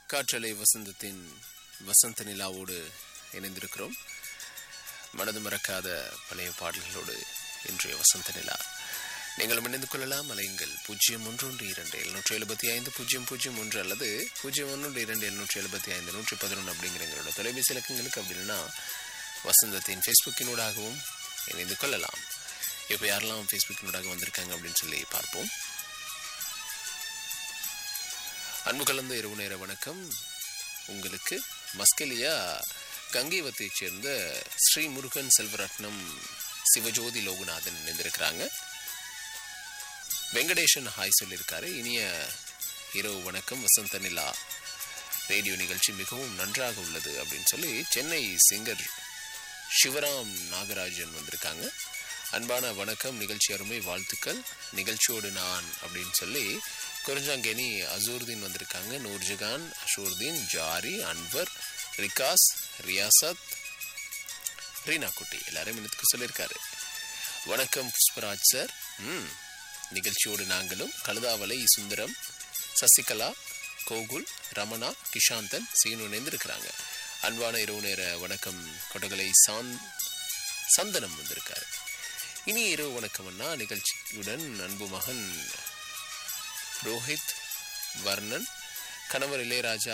காற்றலை வசந்தத்தின் வசந்த நிலாவோடு இணைந்திருக்கிறோம் மனது மறக்காத பழைய பாடல்களோடு இன்றைய வசந்த நிலா நீங்களும் இணைந்து கொள்ளலாம் அலையுங்கள் பூஜ்ஜியம் ஒன்று ஒன்று இரண்டு எழுநூற்றி எழுபத்தி ஐந்து பூஜ்ஜியம் பூஜ்ஜியம் ஒன்று அல்லது பூஜ்ஜியம் ஒன்று இரண்டு எழுநூற்றி எழுபத்தி ஐந்து நூற்றி பதினொன்று அப்படிங்கிற எங்களோட தொலைபேசி இலக்கங்களுக்கு அப்படின்னா வசந்தத்தின் ஃபேஸ்புக்கினூடாகவும் இணைந்து கொள்ளலாம் இப்போ யாரெல்லாம் ஃபேஸ்புக்கினூடாக வந்திருக்காங்க அப்படின்னு சொல்லி பார்ப்போம் அன்பு கலந்த இரவு நேர வணக்கம் உங்களுக்கு மஸ்கெலியா கங்கைவத்தைச் சேர்ந்த ஸ்ரீ முருகன் செல்வரத்னம் சிவஜோதி லோகுநாதன் இணைந்திருக்கிறாங்க வெங்கடேஷன் ஹாய் சொல்லியிருக்காரு இனிய இரவு வணக்கம் வசந்த நிலா ரேடியோ நிகழ்ச்சி மிகவும் நன்றாக உள்ளது அப்படின்னு சொல்லி சென்னை சிங்கர் சிவராம் நாகராஜன் வந்திருக்காங்க அன்பான வணக்கம் நிகழ்ச்சி அருமை வாழ்த்துக்கள் நிகழ்ச்சியோடு நான் அப்படின்னு சொல்லி குறிஞ்சாங்கேனி அசூர்தீன் வந்திருக்காங்க நூர்ஜகான் அஷூர்தீன் ஜாரி அன்வர் ரிகாஸ் ரியாசத் ரீனா குட்டி எல்லாரும் இனத்துக்கு சொல்லியிருக்காரு வணக்கம் புஷ்பராஜ் சார் ம் நிகழ்ச்சியோடு நாங்களும் கழுதாவளை சுந்தரம் சசிகலா கோகுல் ரமணா கிஷாந்தன் சீனு இணைந்திருக்கிறாங்க அன்பான இரவு நேர வணக்கம் கொடகலை சாந் சந்தனம் வந்திருக்காரு இனி இரவு வணக்கம்னா நிகழ்ச்சியுடன் அன்பு மகன் ரோஹித் வர்ணன் கணவர் இளையராஜா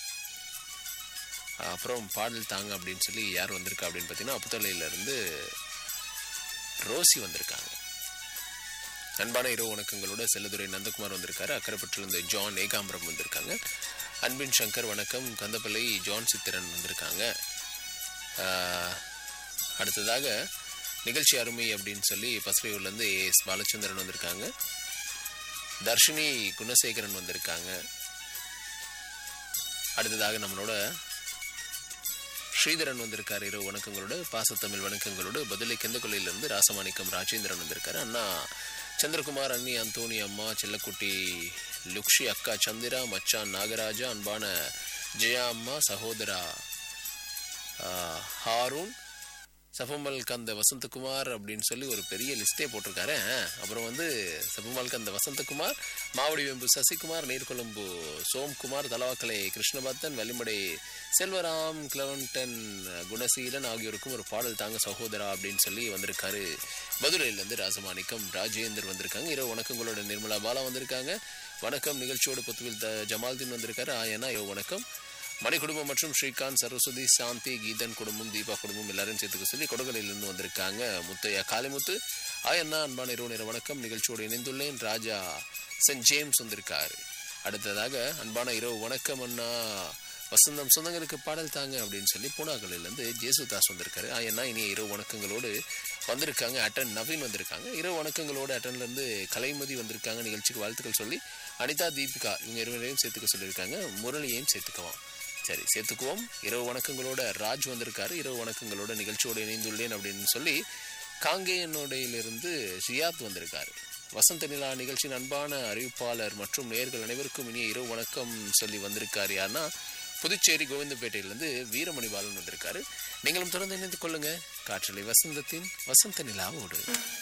அப்புறம் பாடல் தாங்க அப்படின்னு சொல்லி யார் வந்திருக்கா அப்படின்னு பார்த்தீங்கன்னா அப்புத்தலையிலேருந்து ரோசி வந்திருக்காங்க அன்பான இரவு வணக்கங்களோட செல்லதுரை நந்தகுமார் வந்திருக்காரு அக்கரைப்பட்டிலிருந்து ஜான் ஏகாம்பரம் வந்திருக்காங்க அன்பின் சங்கர் வணக்கம் கந்தப்பள்ளி ஜான் சித்திரன் வந்திருக்காங்க ஆஹ், அடுத்ததாக நிகழ்ச்சி அருமை அப்படின்னு சொல்லி பசுரையூர்லேருந்து எஸ் பாலச்சந்திரன் வந்திருக்காங்க தர்ஷினி குணசேகரன் வந்திருக்காங்க அடுத்ததாக நம்மளோட ஸ்ரீதரன் வந்திருக்காரு இரவு வணக்கங்களோட பாசத்தமிழ் வணக்கங்களோடு பதிலை கெந்தகொல்லையிலிருந்து ராசமாணிக்கம் ராஜேந்திரன் வந்திருக்காரு அண்ணா சந்திரகுமார் அண்ணி அந்தோனி அம்மா செல்லக்குட்டி லுக்ஷி அக்கா சந்திரா மச்சான் நாகராஜா அன்பான ஜெயா அம்மா சகோதரா ஆஹ், ஹாரூன் சபமல் கந்த வசந்தகுமார் அப்படின்னு சொல்லி ஒரு பெரிய லிஸ்டே போட்டிருக்காரு ஆஹ், அப்புறம் வந்து சபமல் கந்த வசந்தகுமார் மாவடி வெம்பு சசிகுமார் நீர்கொழும்பு சோம்குமார் தலவாக்கலை கிருஷ்ணபத்தன் வலிமடை செல்வராம் கிளவன்டன் குணசீலன் ஆகியோருக்கும் ஒரு பாடல் தாங்க சகோதரா அப்படின்னு சொல்லி வந்திருக்காரு மதுரையிலேருந்து ராசமாணிக்கம் ராஜேந்தர் வந்திருக்காங்க இரவு வணக்கங்களோட நிர்மலா பாலா வந்திருக்காங்க வணக்கம் நிகழ்ச்சியோட புத்துவில் த ஜமால்தீன் வந்திருக்காரு ஆயனா இரவு வணக்கம் மணி குடும்பம் மற்றும் ஸ்ரீகாந்த் சரஸ்வதி சாந்தி கீதன் குடும்பம் தீபா குடும்பம் எல்லாரும் சேர்த்துக்க சொல்லி கொடகலையிலிருந்து வந்திருக்காங்க முத்தையா காளிமுத்து ஆயண்ணா அன்பான இரவு நேர வணக்கம் நிகழ்ச்சியோடு இணைந்துள்ளேன் ராஜா சென்ட் ஜேம்ஸ் வந்திருக்காரு அடுத்ததாக அன்பான இரவு வணக்கம் அண்ணா வசந்தம் சொந்தங்களுக்கு பாடல் தாங்க அப்படின்னு சொல்லி பூனாகலிலிருந்து ஜேசுதாஸ் வந்திருக்காரு ஆயண்ணா இனிய இரவு வணக்கங்களோடு வந்திருக்காங்க அட்டன் நவீன் வந்திருக்காங்க இரவு வணக்கங்களோடு அட்டன்லேருந்து கலைமதி வந்திருக்காங்க நிகழ்ச்சிக்கு வாழ்த்துக்கள் சொல்லி அனிதா தீபிகா இவங்க இருவரையும் சேர்த்துக்க சொல்லியிருக்காங்க முரளியையும் சேர்த்துக்குவோம் சரி சேர்த்துக்குவோம் இரவு வணக்கங்களோட ராஜ் வந்திருக்காரு இரவு வணக்கங்களோட நிகழ்ச்சியோடு இணைந்துள்ளேன் அப்படின்னு சொல்லி காங்கேயனோடையிலிருந்து ஷியாத் வந்திருக்காரு வசந்த நிலா நிகழ்ச்சியின் அன்பான அறிவிப்பாளர் மற்றும் நேர்கள் அனைவருக்கும் இனிய இரவு வணக்கம் சொல்லி வந்திருக்காரு யாருன்னா புதுச்சேரி கோவிந்தப்பேட்டையிலிருந்து வீரமணி பாலன் வந்திருக்காரு நீங்களும் தொடர்ந்து இணைந்து கொள்ளுங்க காற்றலை வசந்தத்தின் வசந்த நிலாவோடு